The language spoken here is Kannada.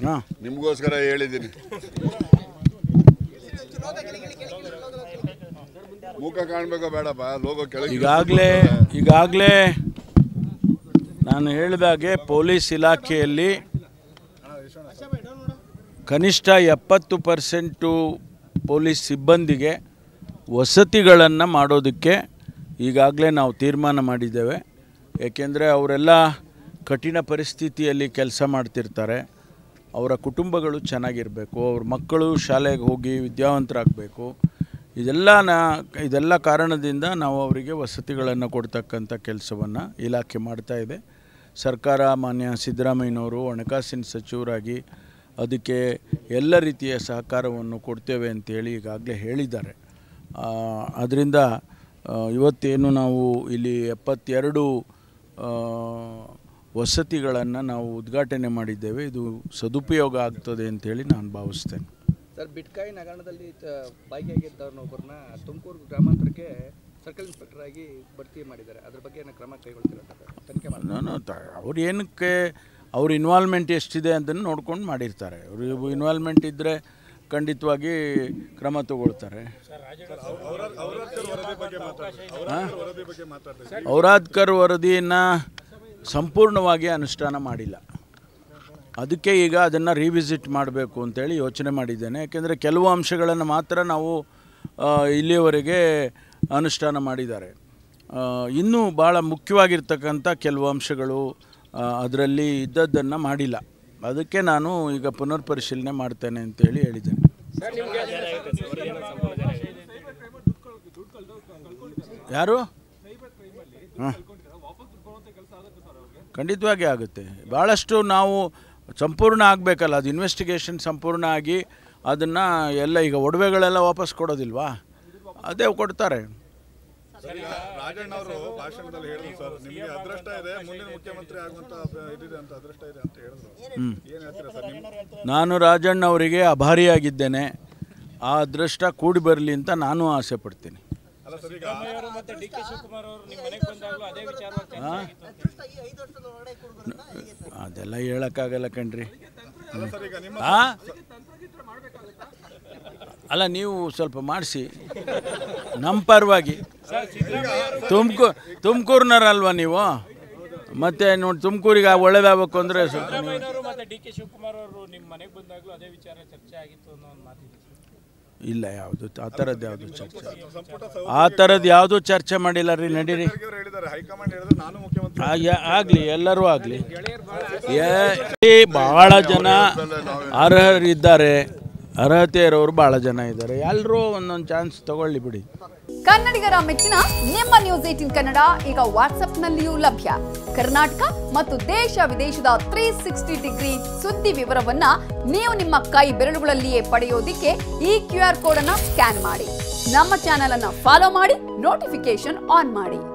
ಹಾಂ ನಿಮಗೋಸ್ಕರ ಹೇಳಿದ್ದೀನಿ ಮುಖ ಕಾಣ್ಬೇಕೋ ಬೇಡಪ್ಪ ಲೋಗೋ ಕೆಳಗೆ ಈಗಾಗಲೇ ಈಗಾಗಲೇ ನಾನು ಹೇಳಿದಾಗೆ ಪೊಲೀಸ್ ಇಲಾಖೆಯಲ್ಲಿ ಕನಿಷ್ಠ ಎಪ್ಪತ್ತು ಪರ್ಸೆಂಟು ಪೊಲೀಸ್ ಸಿಬ್ಬಂದಿಗೆ ವಸತಿಗಳನ್ನು ಮಾಡೋದಕ್ಕೆ ಈಗಾಗಲೇ ನಾವು ತೀರ್ಮಾನ ಮಾಡಿದ್ದೇವೆ ಏಕೆಂದರೆ ಅವರೆಲ್ಲ ಕಠಿಣ ಪರಿಸ್ಥಿತಿಯಲ್ಲಿ ಕೆಲಸ ಮಾಡ್ತಿರ್ತಾರೆ ಅವರ ಕುಟುಂಬಗಳು ಚೆನ್ನಾಗಿರಬೇಕು ಅವ್ರ ಮಕ್ಕಳು ಶಾಲೆಗೆ ಹೋಗಿ ವಿದ್ಯಾವಂತರಾಗಬೇಕು ಇದೆಲ್ಲ ನಾ ಇದೆಲ್ಲ ಕಾರಣದಿಂದ ನಾವು ಅವರಿಗೆ ವಸತಿಗಳನ್ನು ಕೊಡ್ತಕ್ಕಂಥ ಕೆಲಸವನ್ನು ಇಲಾಖೆ ಮಾಡ್ತಾ ಇದೆ ಸರ್ಕಾರ ಮಾನ್ಯ ಸಿದ್ದರಾಮಯ್ಯನವರು ಹಣಕಾಸಿನ ಸಚಿವರಾಗಿ ಅದಕ್ಕೆ ಎಲ್ಲ ರೀತಿಯ ಸಹಕಾರವನ್ನು ಕೊಡ್ತೇವೆ ಅಂತೇಳಿ ಈಗಾಗಲೇ ಹೇಳಿದ್ದಾರೆ ಅದರಿಂದ ಇವತ್ತೇನು ನಾವು ಇಲ್ಲಿ ಎಪ್ಪತ್ತೆರಡು ಆ, ವಸತಿಗಳನ್ನು ನಾವು ಉದ್ಘಾಟನೆ ಮಾಡಿದ್ದೇವೆ ಇದು ಸದುಪಯೋಗ ಆಗ್ತದೆ ಅಂತೇಳಿ ನಾನು ಭಾವಿಸ್ತೇನೆ ಸರ್ ಬಿಟ್ಕಾಯಿನ್ ಹಗರಣದಲ್ಲಿ ತ- ಭಾಗಿಯಾಗಿದ್ದವ್ರನ್ನೊಬ್ಬರನ್ನ ತುಮಕೂರು ಗ್ರಾಮಾಂತರಕ್ಕೆ ಸರ್ಕಲ್ ಇನ್ಸ್ಪೆಕ್ಟರ್ ಆಗಿ ಭರ್ತಿ ಮಾಡಿದ್ದಾರೆ ಅದ್ರ ಬಗ್ಗೆ ಏನೋ ಕ್ರಮ ಕೈಗೊಳ್ತೀರಾ ಸರ್? ತನಿಖೆ ಮಾಡಿ ನಾನು ಅವ್ರು ಏನಕ್ಕೆ ಅವ್ರ ಇನ್ವಾಲ್ವ್ಮೆಂಟ್ ಎಷ್ಟಿದೆ ಅದನ್ನು ನೋಡ್ಕೊಂಡು ಮಾಡಿರ್ತಾರೆ ಅವರು ಇನ್ವಾಲ್ವ್ಮೆಂಟ್ ಇದ್ದರೆ ಖಂಡಿತವಾಗಿ ಕ್ರಮ ತಗೊಳ್ತಾರೆ ಔರಾದ್ಕರ್ ವರದಿಯನ್ನು ಸಂಪೂರ್ಣವಾಗಿ ಅನುಷ್ಠಾನ ಮಾಡಿಲ್ಲ ಅದಕ್ಕೆ ಈಗ ಅದನ್ನು ರಿವಿಸಿಟ್ ಮಾಡಬೇಕು ಅಂತೇಳಿ ಯೋಚನೆ ಮಾಡಿದ್ದೇನೆ ಯಾಕೆಂದರೆ ಕೆಲವು ಅಂಶಗಳನ್ನು ಮಾತ್ರ ನಾವು ಆ, ಇಲ್ಲಿಯವರೆಗೆ ಅನುಷ್ಠಾನ ಮಾಡಿದ್ದಾರೆ ಆ, ಇನ್ನೂ ಭಾಳ ಮುಖ್ಯವಾಗಿರ್ತಕ್ಕಂಥ ಕೆಲವು ಅಂಶಗಳು ಅದರಲ್ಲಿ ಇದ್ದದ್ದನ್ನು ಮಾಡಿಲ್ಲ ಅದಕ್ಕೆ ನಾನು ಈಗ ಪುನರ್ ಪರಿಶೀಲನೆ ಮಾಡ್ತೇನೆ ಅಂತೇಳಿ ಹೇಳಿದ್ದೇನೆ ಯಾರು ಹಾಂ ಖಂಡಿತವಾಗಿ ಆಗುತ್ತೆ ಭಾಳಷ್ಟು ನಾವು ಸಂಪೂರ್ಣ ಆಗಬೇಕಲ್ಲ ಅದು ಇನ್ವೆಸ್ಟಿಗೇಷನ್ ಸಂಪೂರ್ಣ ಆಗಿ ಅದನ್ನು ಎಲ್ಲ ಈಗ ಒಡವೆಗಳೆಲ್ಲ ವಾಪಸ್ ಕೊಡೋದಿಲ್ವಾ ಅದೇ ಕೊಡ್ತಾರೆ ರಾಜಣ್ಣ ಅವರು ಭಾಷಣದಲ್ಲಿ ಹೇಳಿದ್ರು ಸರ್ ನಿಮಗೆ ಅದೃಷ್ಟ ಇದೆ ಮುಂದಿನ ಮುಖ್ಯಮಂತ್ರಿ ಆಗುವಂತ ಇದಿದೆ ಅಂತ ಅದೃಷ್ಟ ಇದೆ ಅಂತ ಹೇಳಿದ್ರು ಏನ್ ಹೇಳ್ತೀರಾ ಸರ್ ನಿಮ್ ನಾನು ರಾಜಣ್ಣ ಅವರಿಗೆ ಅಭಾರಿಯಾಗಿದ್ದೇನೆ ಆ ಅದೃಷ್ಟ ಕೂಡಿ ಬರಲಿ ಅಂತ ನಾನು ಆಸೆ ಪಡ್ತೀನಿ ಅಲ್ಲ ಸರ್ ಈಗ ಆ? ಅದೆಲ್ಲ ಹೇಳೋಕ್ಕಾಗಲ್ಲ ಕಣ್ರಿ ಅಲ್ಲ ಸರ್ ಈಗ ನಿಮ್ಮ ಆ? ಅಲ್ಲ ನೀವು ಸ್ವಲ್ಪ ಮಾಡಿಸಿ ನಮ್ಮ ಪರವಾಗಿ ತುಮಕೂರು ತುಮಕೂರಿನರಲ್ವಾ ನೀವು ಮತ್ತೆ ನೋಡಿ ತುಮಕೂರಿಗೆ ಒಳ್ಳೇದಾಗಬೇಕು ಅಂದರೆ ಸ್ವಲ್ಪ ನೀವು- ಅವರು ಮತ್ತೆ ಡಿ ಕೆ ಶಿವಕುಮಾರ್ ಅವರು ನಿಮ್ಮ ಮನೆಗೆ ಬಂದಾಗಲೂ ಅದೇ ವಿಚಾರ ಚರ್ಚೆ ಆಗಿತ್ತು ಅನ್ನೋ ಒಂದು ಮಾತಿದೆ ಇಲ್ಲ ಯಾವುದು ಆ ಥರದ್ದು ಯಾವುದು ಚರ್ಚೆ ಆ ಥರದ್ದು ಯಾವುದೂ ಚರ್ಚೆ ಮಾಡಿಲ್ಲ ರೀ ನಡೀರಿ ಖರ್ಗೆ ಅವರು ಹೇಳಿದ್ದಾರೆ ಹೈಕಮಾಂಡ್ ಹೇಳಿದ್ರೆ ನಾನು ಮುಖ್ಯಮಂತ್ರಿ ಆ- ಯಾ- ಆಗ್ಲಿ ಎಲ್ಲರೂ ಆಗ್ಲಿ ಏ ಬಹಳ ಜನ ಅರ್ಹರಿದ್ದಾರೆ ಅರ್ಹತೆ ಇರೋರು ಬಹಳ ಜನ ಇದ್ದಾರೆ ಎಲ್ಲರೂ ಒಂದೊಂದು ಚಾನ್ಸ್ ತಗೊಳ್ಳಿ ಬಿಡಿ ಕನ್ನಡಿಗರ ಮೆಚ್ಚಿನ ನಿಮ್ಮ ನ್ಯೂಸ್ ಏಟಿನ್ ಕನ್ನಡ ಈಗ ವಾಟ್ಸ್ಆಪ್ನಲ್ಲಿಯೂ ಲಭ್ಯ ಕರ್ನಾಟಕ ಮತ್ತು ದೇಶ ವಿದೇಶದ ತ್ರೀ ಸಿಕ್ಸ್ಟಿ ಡಿಗ್ರಿ ಸುದ್ದಿ ವಿವರವನ್ನ ನೀವು ನಿಮ್ಮ ಕೈ ಬೆರಳುಗಳಲ್ಲಿಯೇ ಪಡೆಯೋದಿಕ್ಕೆ ಈ ಕ್ಯೂ ಆರ್ ಕೋಡ್ ಅನ್ನ ಸ್ಕ್ಯಾನ್ ಮಾಡಿ ನಮ್ಮ ಚಾನೆಲ್ ಅನ್ನ ಫಾಲೋ ಮಾಡಿ ನೋಟಿಫಿಕೇಶನ್ ಆನ್ ಮಾಡಿ